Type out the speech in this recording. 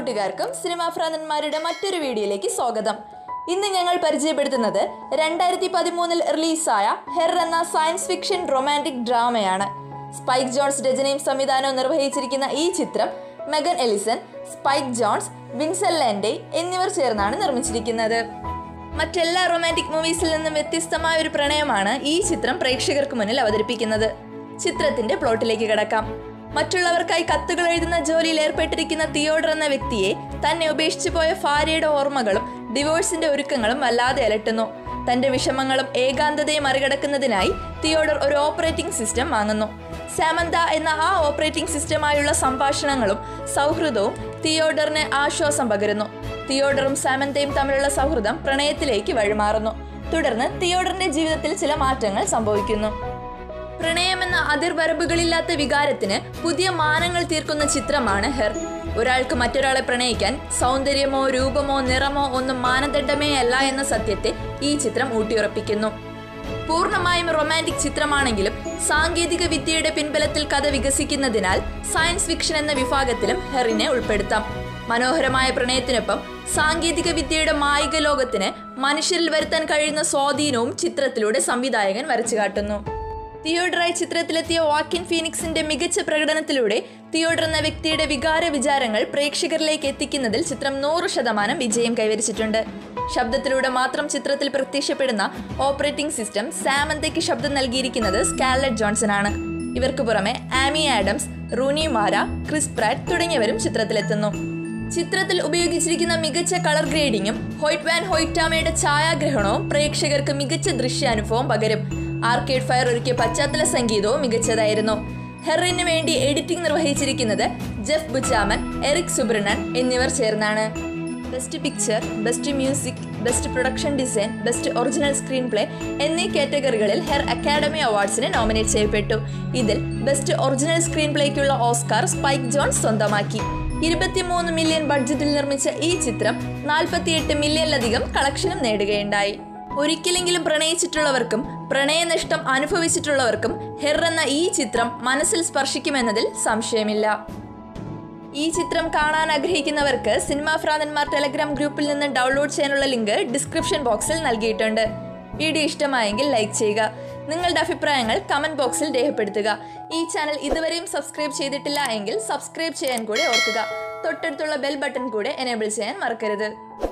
കൂട്ടുകാർക്കും സിനിമാ ഭ്രാന്തന്മാരുടെ മറ്റൊരു വീഡിയോയിലേക്ക് സ്വാഗതം ഇന്ന് ഞങ്ങൾ പരിചയപ്പെടുത്തുന്നത് രണ്ടായിരത്തി പതിമൂന്നിൽ റിലീസായ ഹെർ എന്ന സയൻസ് ഫിക്ഷൻ റൊമാൻറ്റിക് ഡ്രാമയാണ് സ്പൈക്ക് ജോൺസ് രചനയും സംവിധാനവും നിർവഹിച്ചിരിക്കുന്ന ഈ ചിത്രം Megan Ellison Spike Jonze Vincent Landay എന്നിവർ ചേർന്നാണ് നിർമ്മിച്ചിരിക്കുന്നത് മറ്റെല്ലാ റൊമാൻറ്റിക് മൂവീസിൽ നിന്നും വ്യത്യസ്തമായ ഒരു പ്രണയമാണ് ഈ ചിത്രം പ്രേക്ഷകർക്ക് മുന്നിൽ അവതരിപ്പിക്കുന്നത് ചിത്രത്തിന്റെ പ്ലോട്ടിലേക്ക് കിടക്കാം മറ്റുള്ളവർക്കായി കത്തുകൾ എഴുതുന്ന ജോലിയിൽ ഏർപ്പെട്ടിരിക്കുന്ന തിയോഡർ എന്ന വ്യക്തിയെ തന്നെ ഉപേക്ഷിച്ചു പോയ ഭാര്യയുടെ ഓർമ്മകളും ഡിവോഴ്സിന്റെ ഒരുക്കങ്ങളും വല്ലാതെ അലട്ടുന്നു തന്റെ വിഷമങ്ങളും ഏകാന്തതയും മറികടക്കുന്നതിനായി തിയോഡർ ഒരു ഓപ്പറേറ്റിംഗ് സിസ്റ്റം വാങ്ങുന്നു സാമന്ത എന്ന ആ ഓപ്പറേറ്റിംഗ് സിസ്റ്റമായുള്ള സംഭാഷണങ്ങളും സൗഹൃദവും തിയോഡറിന് ആശ്വാസം പകരുന്നു തിയോഡറും സാമന്തയും തമ്മിലുള്ള സൗഹൃദം പ്രണയത്തിലേക്ക് വഴിമാറുന്നു തുടർന്ന് തിയോഡറിന്റെ ജീവിതത്തിൽ ചില മാറ്റങ്ങൾ സംഭവിക്കുന്നു പ്രണയമെന്ന അതിർവരമ്പുകളില്ലാത്ത വികാരത്തിന് പുതിയ മാനങ്ങൾ തീർക്കുന്ന ചിത്രമാണ് ഹെർ ഒരാൾക്ക് മറ്റൊരാളെ പ്രണയിക്കാൻ സൗന്ദര്യമോ രൂപമോ നിറമോ ഒന്നും മാനദണ്ഡമേ അല്ല എന്ന സത്യത്തെ ഈ ചിത്രം ഊട്ടിയുറപ്പിക്കുന്നു പൂർണ്ണമായും റൊമാൻറ്റിക് ചിത്രമാണെങ്കിലും സാങ്കേതിക വിദ്യയുടെ പിൻബലത്തിൽ കഥ വികസിക്കുന്നതിനാൽ സയൻസ് ഫിക്ഷൻ എന്ന വിഭാഗത്തിലും ഹെറിനെ ഉൾപ്പെടുത്താം മനോഹരമായ പ്രണയത്തിനൊപ്പം സാങ്കേതിക വിദ്യയുടെ മായിക ലോകത്തിന് മനുഷ്യരിൽ വരുത്താൻ കഴിയുന്ന സ്വാധീനവും ചിത്രത്തിലൂടെ സംവിധായകൻ വരച്ചു കാട്ടുന്നു തിയോഡറായി ചിത്രത്തിലെത്തിയ വാക്കിൻ ഫീനിക്സിന്റെ മികച്ച പ്രകടനത്തിലൂടെ തിയോഡർ എന്ന വ്യക്തിയുടെ വികാര വിചാരങ്ങൾ പ്രേക്ഷകരിലേക്ക് എത്തിക്കുന്നതിൽ ചിത്രം നൂറ് ശതമാനം വിജയം കൈവരിച്ചിട്ടുണ്ട് ശബ്ദത്തിലൂടെ മാത്രം ചിത്രത്തിൽ പ്രത്യക്ഷപ്പെടുന്ന ഓപ്പറേറ്റിംഗ് സിസ്റ്റം സാമന്തയ്ക്ക് ശബ്ദം നൽകിയിരിക്കുന്നത് സ്കാലറ്റ് ജോൺസൺ ആണ് ഇവർക്ക് പുറമെ Amy Adams Rooney Mara Chris Pratt തുടങ്ങിയവരും ചിത്രത്തിലെത്തുന്നു ചിത്രത്തിൽ ഉപയോഗിച്ചിരിക്കുന്ന മികച്ച കളർ ഗ്രേഡിങ്ങും ഹോയ്റ്റ് വാൻ ഹോയ്റ്റാമയുടെ ഛായാഗ്രഹണവും പ്രേക്ഷകർക്ക് മികച്ച ദൃശ്യാനുഭവം പകരും ആർക്കേഡ് ഫയർ ഒരുക്കിയ പശ്ചാത്തല സംഗീതവും മികച്ചതായിരുന്നു ഹെറിന് വേണ്ടി എഡിറ്റിംഗ് നിർവഹിച്ചിരിക്കുന്നത് ജെഫ് ബുച്ചാമൻ എറിക് സുബ്രനൻ എന്നിവർ ചേർന്നാണ് best picture best music best production design best original screenplay എന്നീ കാറ്റഗറികളിൽ ഹെർ അക്കാഡമി അവാർഡ്സിന് നോമിനേറ്റ് ചെയ്യപ്പെട്ടു ഇതിൽ ബെസ്റ്റ് ഒറിജിനൽ സ്ക്രീൻ പ്ലേക്കുള്ള ഓസ്കാർ സ്പൈക്ക് ജോൺസ് സ്വന്തമാക്കി ഇരുപത്തിമൂന്ന് മില്യൺ ബഡ്ജറ്റിൽ നിർമ്മിച്ച ഈ ചിത്രം നാൽപ്പത്തിയെട്ട് മില്യണിലധികം കളക്ഷനും നേടുകയുണ്ടായി ഒരിക്കലെങ്കിലും പ്രണയിച്ചിട്ടുള്ളവർക്കും പ്രണയനഷ്ടം അനുഭവിച്ചിട്ടുള്ളവർക്കും ഹെർ എന്ന ഈ ചിത്രം മനസ്സിൽ സ്പർശിക്കുമെന്നതിൽ സംശയമില്ല ഈ ചിത്രം കാണാൻ ആഗ്രഹിക്കുന്നവർക്ക് സിനിമാ ഭ്രാന്തന്മാർ ടെലഗ്രാം ഗ്രൂപ്പിൽ നിന്ന് ഡൗൺലോഡ് ചെയ്യാനുള്ള ലിങ്ക് ഡിസ്ക്രിപ്ഷൻ ബോക്സിൽ നൽകിയിട്ടുണ്ട് വീഡിയോ ഇഷ്ടമായെങ്കിൽ ലൈക്ക് ചെയ്യുക നിങ്ങളുടെ അഭിപ്രായങ്ങൾ കമന്റ് ബോക്സിൽ രേഖപ്പെടുത്തുക ഈ ചാനൽ ഇതുവരെയും സബ്സ്ക്രൈബ് ചെയ്തിട്ടില്ല എങ്കിൽ സബ്സ്ക്രൈബ് ചെയ്യാൻ കൂടെ ഓർക്കുക തൊട്ടടുത്തുള്ള ബെൽ ബട്ടൺ കൂടെ എനേബിൾ ചെയ്യാൻ മറക്കരുത്